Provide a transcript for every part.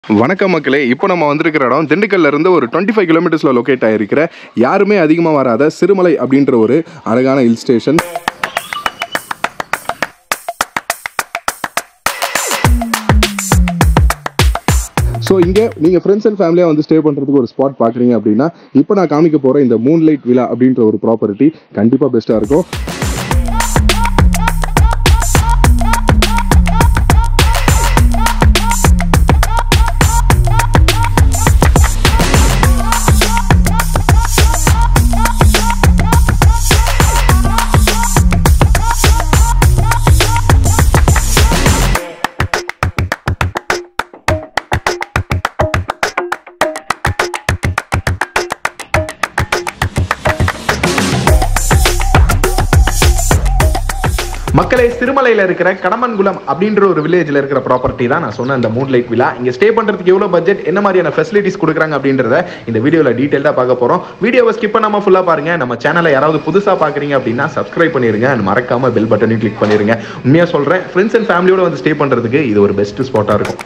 வணக்கம் மக்களே இப்போ நம்ம வந்திருக்கிற இடம் திண்டுக்கல்ல இருந்து ஒரு டுவெண்ட்டி ஃபைவ் கிலோமீட்டர்ஸில் லொக்கேட் ஆகிருக்கிற யாருமே அதிகமாக வராத சிறுமலை அப்படின்ற ஒரு அழகான ஹில் ஸ்டேஷன் ஸோ இங்கே நீங்கள் ஃப்ரெண்ட்ஸ் அண்ட் ஃபேமிலியாக வந்து ஸ்டே பண்ணுறதுக்கு ஒரு ஸ்பாட் பார்க்குறீங்க அப்படின்னா இப்போ நான் காமிக்க போகிற இந்த மூன் லைட் விழா அப்படின்ற ஒரு ப்ராப்பர்ட்டி கண்டிப்பாக பெஸ்ட்டாக இருக்கும் மக்களே சிறுமலையில் இருக்கிற கடமன்குளம் அப்படின்ற ஒரு வில்லேஜில் இருக்கிற ப்ராப்பர்ட்டி தான் நான் சொன்ன இந்த மூன் லைட் விழா இங்கே ஸ்டே பண்ணுறதுக்கு எவ்வளோ பட்ஜெட் என்ன மாதிரியான ஃபெசிலிட்டிஸ் கொடுக்குறாங்க அப்படின்றத இந்த வீடியோவில் டீட்டெயிலாக பார்க்க போகிறோம் வீடியோவை ஸ்கிப் பண்ணாமல் ஃபுல்லாக பாருங்க நம்ம சேனலை யாராவது புதுசாக பார்க்குறீங்க அப்படின்னா சப்ஸ்கிரைப் பண்ணிருங்க and மறக்காம பெல் பட்டனையும் கிளிக் பண்ணிருங்க உண்மையாக சொல்கிறேன் ஃப்ரெண்ட்ஸ் அண்ட் ஃபேமிலியோட வந்து ஸ்டே பண்ணுறதுக்கு இது ஒரு பெஸ்ட் ஸ்பாட்டாக இருக்கும்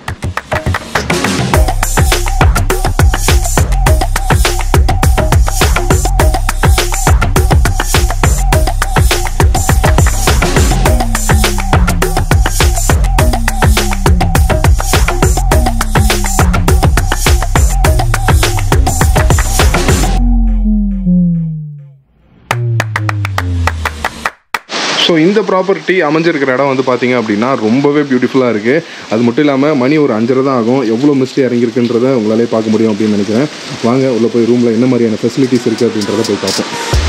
ஸோ இந்த ப்ராப்பர்ட்டி அமைஞ்சிருக்கிற இடம் வந்து பார்த்தீங்க அப்படின்னா ரொம்பவே பியூட்டிஃபுல்லாக இருக்குது அது மட்டும் இல்லாமல் மணி ஒரு அஞ்சரை தான் ஆகும் எவ்வளோ மிஸ்டி இறங்கியிருக்குன்றத உங்களாலே பார்க்க முடியும் அப்படின்னு நினைக்கிறேன் வாங்க உள்ளே போய் ரூமில் என்ன மாதிரியான ஃபெசிலிட்டிஸ் இருக்குது அப்படின்றத போய் பார்ப்போம்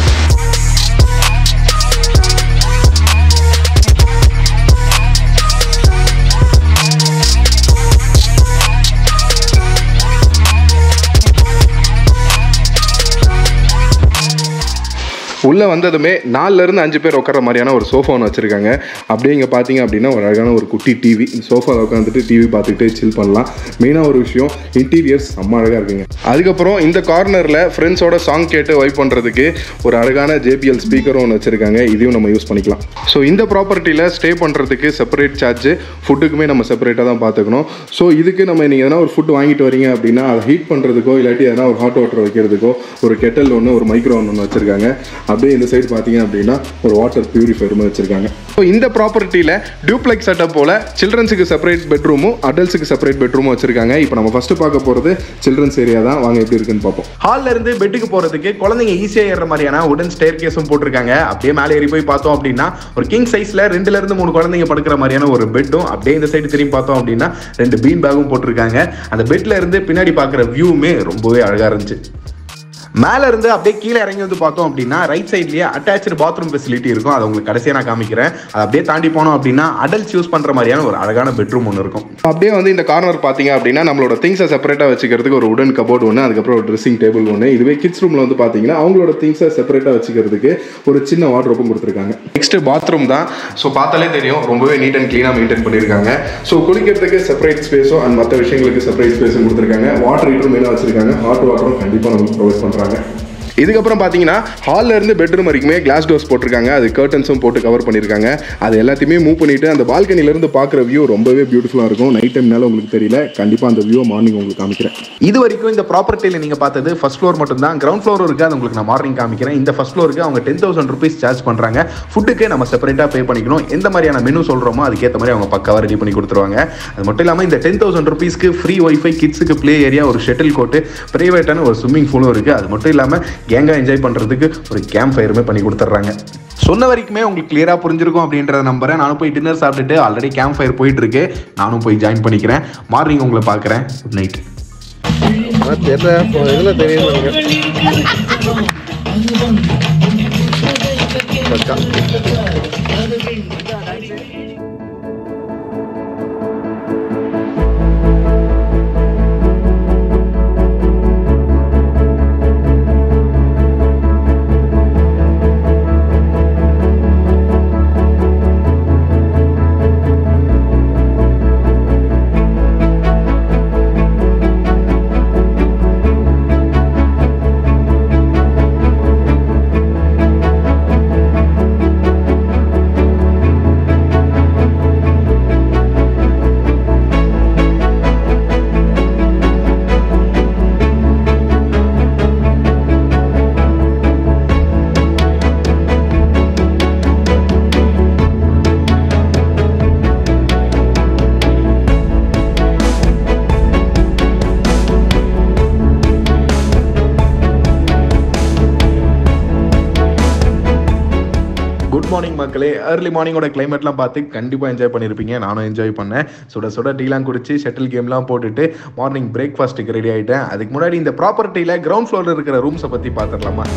உள்ளே வந்ததுமே நாலுல இருந்து அஞ்சு பேர் உட்கார மாதிரியான ஒரு சோஃபா ஒன்று வச்சுருக்காங்க அப்படியே இங்கே பார்த்தீங்க அப்படின்னா ஒரு அழகான ஒரு குட்டி டிவி இந்த சோஃபாவில் உட்காந்துட்டு டிவி பார்த்துக்கிட்டே சில் பண்ணலாம் மெயினாக ஒரு விஷயம் இன்டீரியர்ஸ் செம்ம அழகாக இருக்குங்க அதுக்கப்புறம் இந்த கார்னரில் ஃப்ரெண்ட்ஸோட சாங் கேட்டு வைப் பண்ணுறதுக்கு ஒரு அழகான ஜேபிஎல் ஸ்பீக்கரும் ஒன்று வச்சுருக்காங்க இதையும் நம்ம யூஸ் பண்ணிக்கலாம் ஸோ இந்த ப்ராப்பர்ட்டியில் ஸ்டே பண்ணுறதுக்கு செப்பரேட் சார்ஜ் ஃபுட்டுக்குமே நம்ம செப்பரேட்டாக தான் பார்த்துக்கணும் ஸோ இதுக்கு நம்ம நீங்கள் எதனா ஒரு ஃபுட் வாங்கிட்டு வரீங்க அப்படின்னா அதை ஹீட் பண்ணுறதுக்கோ இல்லாட்டி எதனா ஒரு ஹாட் வாட்டர் வைக்கிறதுக்கோ ஒரு கெட்டல் ஒன்று ஒரு மைக்ரோ ஒன்று வச்சுருக்காங்க அப்படியே இந்த சைடு பார்த்தீங்க அப்படின்னா ஒரு வாட்டர் பியூரிஃபையரும் வச்சுருக்காங்க ஸோ இந்த ப்ராப்பர்ட்டியில் டியூப்ளெக்ஸ் செட்டப் போல் சில்ட்ரன்ஸுக்கு செப்பரேட் பெட்ரூமும் அடல்ட்ஸுக்கு செப்பரேட் பெட்ரூமும் வச்சுருக்காங்க இப்போ நம்ம ஃபஸ்ட்டு பார்க்க போகிறது சில்ட்ரன்ஸ் ஏரியா தான் வாங்க எப்படி இருக்குன்னு பார்ப்போம் ஹால்ல இருந்து பெட்டுக்கு போறதுக்கு குழந்தைங்க ஈஸியா ஏற மாதிரியான உடன் ஸ்டேர் கேஸும் போட்டிருக்காங்க அப்படியே மேலே ஏறி போய் பார்த்தோம் அப்படின்னா ஒரு கிங் சைஸ்ல ரெண்டுல இருந்து மூணு குழந்தைங்க படுக்கிற மாதிரியான ஒரு பெட்டும் அப்படியே இந்த சைடு திரும்பி பார்த்தோம் அப்படின்னா ரெண்டு பீன் பேக்கும் போட்டிருக்காங்க அந்த பெட்ல இருந்து பின்னாடி பார்க்குற வியூவுமே ரொம்பவே அழகா இருந்துச்சு மேல இருந்து அப்படியே கீழே இறங்கி வந்து பார்த்தோம் அப்படின்னா ரைட் சைட்லயே அட்டாச்சு பாத்ரூம் ஃபெசிலிட்டி இருக்கும் அதை உங்களுக்கு கடைசியாக நான் காமிக்கிறேன் அதை அப்படியே தாண்டி போனோம் அப்படின்னா அடல்ட்ஸ் யூஸ் பண்ற மாதிரியான ஒரு அழகான பெட்ரூம் ஒன்று இருக்கும் அப்படியே வந்து இந்த கார்னர் பார்த்தீங்க அப்படின்னா நம்மளோட திங்ஸை செப்பரேட்டாக வச்சுக்கிறதுக்கு ஒரு உடன் கபோர்ட் ஒன்று அதுக்கப்புறம் ஒரு ட்ரெஸ்ஸிங் டேபிள் ஒன்று இதுவே கிட்ஸ் ரூமில் வந்து பார்த்தீங்கன்னா அவங்களோட திங்ஸை செப்பரேட்டாக வச்சுக்கிறதுக்கு ஒரு சின்ன வாட்ரோப்பும் கொடுத்துருக்காங்க நெக்ஸ்ட் பாத்ரூம் தான் ஸோ பார்த்தாலே தெரியும் ரொம்பவே நீட் அண்ட் க்ளீனாக மெயின்டைன் பண்ணியிருக்காங்க ஸோ குளிக்கிறதுக்கு செப்பரேட் ஸ்பேஸும் அண்ட் மற்ற விஷயங்களுக்கு செப்பரேட் ஸ்பேஸும் கொடுத்துருக்காங்க வாட்டர் ஹீட்டரும் மெயினாக வச்சிருக்காங்க ஹாட் வாட்டரும் கண்டிப்பாக நமக்கு ப்ரொவைட் பண்ணுறாங்க இதுக்கப்புறம் பார்த்தீங்கன்னா ஹாலில் இருந்து பெட்ரூம் வரைக்குமே கிளாஸ் டோர்ஸ் போட்டிருக்காங்க அது கர்டன்ஸும் போட்டு கவர் பண்ணியிருக்காங்க அது எல்லாத்தையுமே மூவ் பண்ணிட்டு அந்த பால்கனிலேருந்து பார்க்குற வியூ ரொம்பவே பியூட்டிஃபுல்லாக இருக்கும் நைட் டைம்னால உங்களுக்கு தெரியல கண்டிப்பாக அந்த வியூ மார்னிங் உங்களுக்கு காமிக்கிறேன் இது வரைக்கும் இந்த ப்ராப்பர்ட்டியில் நீங்கள் பார்த்தது ஃபர்ஸ்ட் ஃப்ளோர் மட்டும் தான் கிரவுண்ட் ஃப்ளோர் இருக்குது அது உங்களுக்கு நான் மார்னிங் காமிக்கிறேன் இந்த ஃபர்ஸ்ட் ஃப்ளோருக்கு அவங்க டென் தௌசண்ட் ருபீஸ் சார்ஜ் பண்ணுறாங்க ஃபுட்டுக்கு நம்ம செப்பரேட்டாக பே பண்ணிக்கணும் எந்த மாதிரியான மெனு சொல்கிறோமோ அதுக்கேற்ற மாதிரி அவங்க பக்காவாக ரெடி பண்ணி கொடுத்துருவாங்க அது மட்டும் இல்லாமல் இந்த டென் தௌசண்ட் ருபீஸ்க்கு ஃப்ரீ ஒய்ஃபை கிட்ஸுக்கு ப்ளே ஏரியா ஒரு ஷட்டில் கோர்ட்டு ப்ரைவேட்டான ஒரு ஸ்விம்மிங் பூலும் இருக்குது அது மட்டும் இல்லாமல் கேங்காக என்ஜாய் பண்ணுறதுக்கு ஒரு கேம்ப் ஃபயருமே பண்ணி கொடுத்துட்றாங்க சொன்ன வரைக்குமே உங்களுக்கு கிளியராக புரிஞ்சிருக்கும் அப்படின்றத நம்புறேன் நானும் போய் டின்னர் சாப்பிட்டுட்டு ஆல்ரெடி கேம்ப் ஃபயர் போயிட்டு இருக்கு நானும் போய் ஜாயின் பண்ணிக்கிறேன் மார்னிங் உங்களை பார்க்குறேன் குட் நைட் தெரியல இதில் தெரியும் நினைக்கிறேன் மார்னிங் மக்களே ஏர்லி மார்னிங்கோட கிளைமேட்லாம் பார்த்து கண்டிப்பாக என்ஜாய் பண்ணியிருப்பீங்க நானும் என்ஜாய் பண்ணேன் சுட சுட டீலாம் குடிச்சு ஷட்டில் கேம்லாம் போட்டுட்டு மார்னிங் பிரேக்ஃபாஸ்ட்டுக்கு ரெடி ஆகிட்டேன் அதுக்கு முன்னாடி இந்த ப்ராப்பர்ட்டியில் கிரவுண்ட் ஃப்ளோரில் இருக்கிற ரூம்ஸை பற்றி பார்த்துடலாமா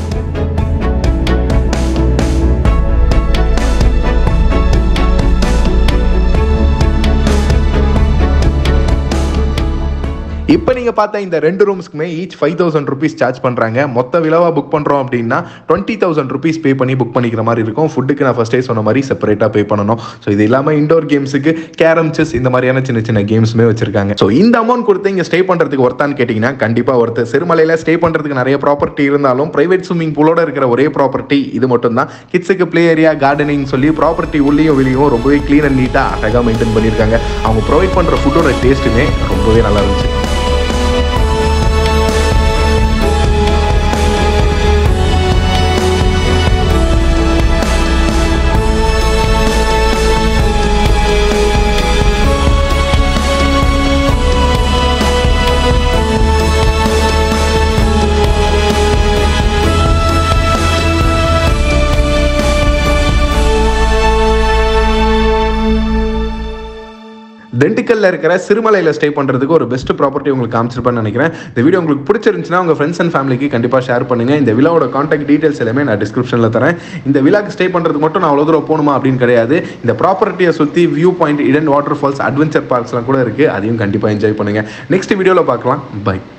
இப்போ நீங்கள் பார்த்த இந்த ரெண்டு ரூம்ஸ்க்குமே each five thousand rupees charge பண்ணுறாங்க மொத்த விழாவாக புக் பண்ணுறோம் அப்படின்னா டுவெண்ட்டி தௌசண்ட் ருபீஸ் பே பண்ணி புக் பண்ணிக்கிற மாதிரி இருக்கும் ஃபுட்டுக்கு நான் ஃபஸ்ட்டே சொன்ன மாதிரி செப்பரேட்டாக பே பண்ணணும் ஸோ இது இல்லாமல் இண்டோர் கேம்ஸுக்கு கேரம் செஸ் இந்த மாதிரியான சின்ன சின்ன கேம்ஸுமே வச்சிருக்காங்க ஸோ இந்த அமௌண்ட் கொடுத்து இங்கே ஸ்டே பண்ணுறதுக்கு ஒருத்தான்னு கேட்டிங்கன்னா கண்டிப்பாக ஒருத்தர் சிறுமலையில் ஸ்டே பண்ணுறதுக்கு நிறைய ப்ராப்பர்ட்டி இருந்தாலும் பிரைவேட் ஸ்விம்மிங் பூலோட இருக்கிற ஒரே ப்ராப்பர்ட்டி இது மட்டும் தான் கிட்ஸுக்கு ப்ளே ஏரியா கார்டனிங் சொல்லி ப்ராப்பர்ட்டி உள்ளேயும் வெளியும் ரொம்பவே க்ளீன் அண்ட் நீட்டாக அழகாக மெயின்டைன் பண்ணியிருக்காங்க அவங்க ப்ரொவைட் பண்ணுற ஃபுட்டோட டேஸ்ட்டுமே ரொம்பவே நல்லா இருந்துச்சு டென்டிக்கல்ல இருக்கிற சிறுமலையில் ஸ்டே பண்ணுறதுக்கு ஒரு பெஸ்ட் ப்ராப்பர்ட்டி உங்களுக்கு காமிச்சிருப்பேன்னு நினைக்கிறேன் இந்த வீடியோ உங்களுக்கு பிடிச்சிருந்துச்சுன்னா உங்கள் ஃப்ரெண்ட்ஸ் அண்ட் ஃபேமிலிக்கு கண்டிப்பாக ஷேர் பண்ணுங்க இந்த விழாவோட காண்டாக்ட் டீடைல்ஸ் எல்லாமே நான் டிஸ்கிரிப்ஷனில் தரேன் இந்த விழாக்கு ஸ்டே பண்ணுறதுக்கு மட்டும் நான் அவ்வளோ தூரம் போகணுமா அப்படின்னு கிடையாது இந்த ப்ராப்பர்ட்டியை சுற்றி வியூ பாயிண்ட் இடன் வாட்டர் ஃபால்ஸ் அட்வென்ச்சர் பார்க்ஸ்லாம் கூட இருக்குது அதையும் கண்டிப்பாக என்ஜாய் பண்ணுங்க நெக்ஸ்ட் வீடியோவில் பார்க்கலாம் பை